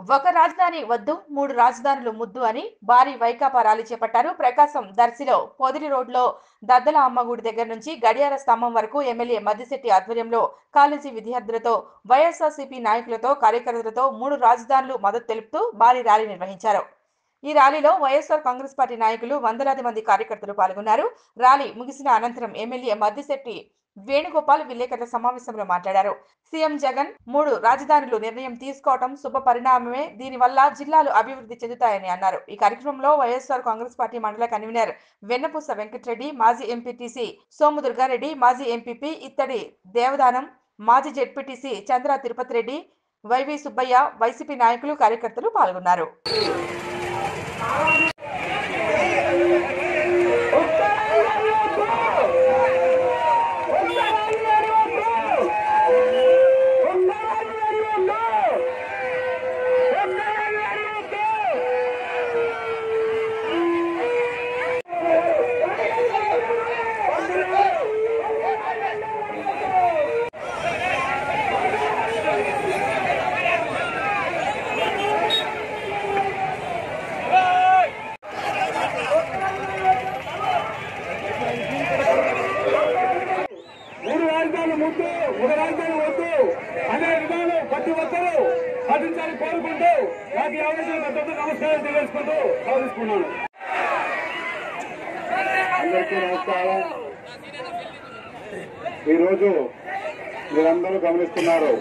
ఒక రాజధాని వద్దు మూడు రాజధానులు ముద్దు అని భారీ వైకాపా ర్యాలీ చేపట్టారు ప్రకాశం దర్శిలో పొదిలి రోడ్లో దద్దల అమ్మగుడి దగ్గర నుంచి గడియార స్తంభం వరకు ఎమ్మెల్యే మద్దిశెట్టి ఆధ్వర్యంలో కాలేజీ విద్యార్థులతో వైఎస్ఆర్సీపీ నాయకులతో కార్యకర్తలతో మూడు రాజధానులు మద్దతు తెలుపుతూ భారీ ర్యాలీ నిర్వహించారు ఈ ర్యాలీలో వైఎస్ఆర్ కాంగ్రెస్ పార్టీ నాయకులు వందలాది మంది కార్యకర్తలు పాల్గొన్నారు ర్యాలీ ముగిసిన అనంతరం ఎమ్మెల్యే మద్దిశెట్టి వేణుగోపాల్ విలేకరుల సమావేశంలో మాట్లాడారు సీఎం జగన్ మూడు రాజధానులు నిర్ణయం తీసుకోవడం శుభ పరిణామమే దీనివల్ల జిల్లాలు అభివృద్ధి చెందుతాయని అన్నారు ఈ కార్యక్రమంలో వైఎస్ఆర్ కాంగ్రెస్ పార్టీ మండల కన్వీనర్ వెన్నపూస వెంకటరెడ్డి మాజీ ఎంపీటీసీ సోము దుర్గారెడ్డి మాజీ ఎంపీపీ ఇత్తడి దేవదానం మాజీ ZPTC Chandra Tirupati Reddy YV Subbaiah YCP నాయకులు కార్యకర్తలు పాల్గొన్నారు మూడు రాజధానులు ముద్దు ఒక రాజధాని వద్దు అనే విధానం ప్రతి ఒక్కరూ పాటించాలని కోరుకుంటూ నాకు ఈ అవకాశం పెద్ద నమస్కారం తెలియజేసుకుంటూ భావిస్తున్నాను అందరికీ నమస్కారం ఈరోజు మీరందరూ గమనిస్తున్నారు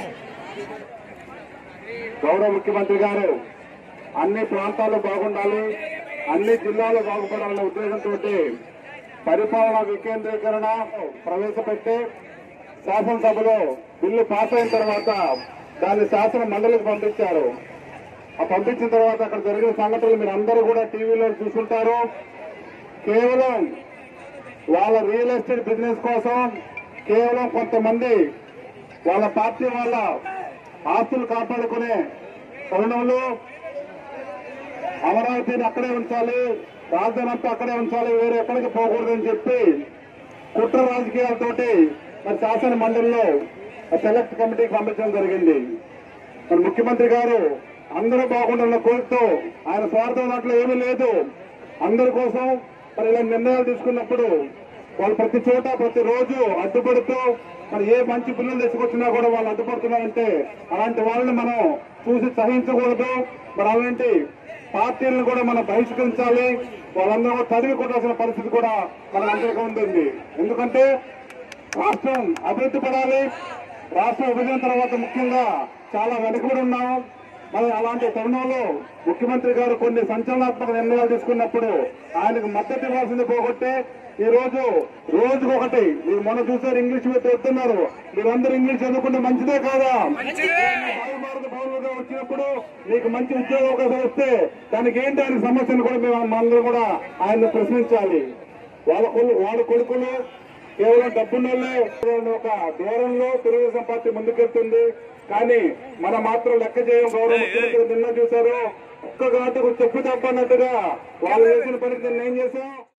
గౌరవ ముఖ్యమంత్రి గారు అన్ని ప్రాంతాలు బాగుండాలి అన్ని జిల్లాలు బాగుపడాలనే ఉద్దేశంతో పరిపాలన వికేంద్రీకరణ ప్రవేశపెట్టి శాసనసభలో బిల్లు పాస్ అయిన తర్వాత దాన్ని శాసన మండలికి పంపించారు ఆ పంపించిన తర్వాత అక్కడ జరిగిన సంఘటనలు మీరు అందరూ కూడా టీవీలో చూసుంటారు కేవలం వాళ్ళ రియల్ ఎస్టేట్ బిజినెస్ కోసం కేవలం కొంతమంది వాళ్ళ పార్టీ వాళ్ళ ఆస్తులు కాపాడుకునే తరుణంలో అమరావతిని అక్కడే ఉంచాలి రాజధాని అంతా అక్కడే ఉంచాలి వేరే ఎక్కడికి పోకూడదని చెప్పి కుట్ర రాజకీయాలతోటి మరి శాసన మండలిలో సెలెక్ట్ కమిటీకి పంపించడం జరిగింది మరి ముఖ్యమంత్రి గారు అందరూ బాగుండాలన్న కోరికతో ఆయన స్వార్థం దాంట్లో ఏమీ లేదు అందరి కోసం మరి ఇలా నిర్ణయాలు తీసుకున్నప్పుడు వాళ్ళు ప్రతి చోట ప్రతి రోజు అడ్డుపడుతూ మరి ఏ మంచి పిల్లలు తెచ్చుకొచ్చినా కూడా వాళ్ళు అడ్డుపడుతున్నారంటే అలాంటి వాళ్ళని మనం చూసి సహించకూడదు మరి అలాంటి పార్టీలను కూడా మనం బహిష్కరించాలి వాళ్ళందరూ కూడా చదివి కొట్టాల్సిన పరిస్థితి కూడా మన అందరికీ ఉంటుంది ఎందుకంటే రాష్ట్రం అభివృద్ధి పడాలి రాష్ట్ర విభజన తర్వాత ముఖ్యంగా చాలా వెనుకబడి ఉన్నాం మరి అలాంటి తరుణంలో ముఖ్యమంత్రి గారు కొన్ని సంచలనాత్మక నిర్ణయాలు తీసుకున్నప్పుడు ఆయనకు మద్దతు ఇవ్వాల్సింది పోగొట్టి ఈ రోజు రోజుకొకటి మీరు మొన్న చూసారు ఇంగ్లీష్ మీద చెప్తున్నారు మీరందరూ ఇంగ్లీష్ చదువుకుంటే మంచిదే కాదా భారత పౌరులుగా వచ్చినప్పుడు మీకు మంచి ఉద్యోగ అవకాశం వస్తే దానికి ఏంటి ఆయన సమస్యను కూడా మేము మనందరం కూడా ఆయన ప్రశ్నించాలి వాళ్ళ కొలు- వాళ్ళ కొడుకులు కేవలం డబ్బున్నోళ్ళే ఒక దూరంలో తెలుగుదేశం పార్టీ ముందుకెళ్తుంది కానీ మనం మాత్రం లెక్క చేయం గౌరవ ముఖ్యమంత్రి నిన్న చూశారు ఒక్క గంటకు చెప్పు తప్పన్నట్టుగా వాళ్ళు చేసిన పనికి నేను ఏం చేశాం